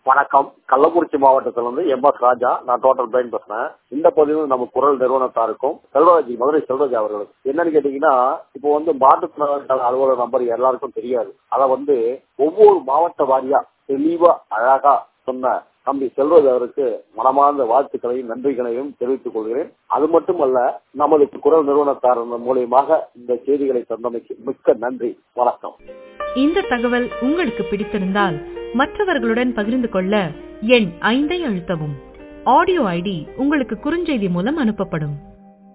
வணக்கம் கள்ளக்குறிச்சி மாவட்டத்துல இருந்து எம் எஸ் ராஜா நான் டோட்டல் பிரைன் பேசுறேன் இந்த பதிவு நம்ம குரல் நிறுவனத்தாருக்கும் செல்வராஜி மதுரை செல்வராஜ் அவர்களுக்கு என்னன்னு கேட்டீங்கன்னா இப்போ வந்து மாற்றுத்திறனாளி அலுவலர் நம்பர் எல்லாருக்கும் தெரியாது அத வந்து ஒவ்வொரு மாவட்ட வாரியா தெளிவா அழகா சொன்ன தம்பி செல்வராஜ் அவருக்கு மனமார்ந்த வாழ்த்துக்களையும் நன்றிகளையும் தெரிவித்துக் கொள்கிறேன் அது மட்டுமல்ல நமது குரல் நிறுவனத்தார் மூலியமாக இந்த செய்திகளை தந்தமைக்கு மிக்க நன்றி வணக்கம் இந்த தகவல் உங்களுக்கு பிடித்திருந்தால் மற்றவர்களுடன் பகிர்ந்து கொள்ள எண் ஐந்தை அழுத்தவும் ஆடியோ ஐடி உங்களுக்கு குறுஞ்செய்தி மூலம் அனுப்பப்படும்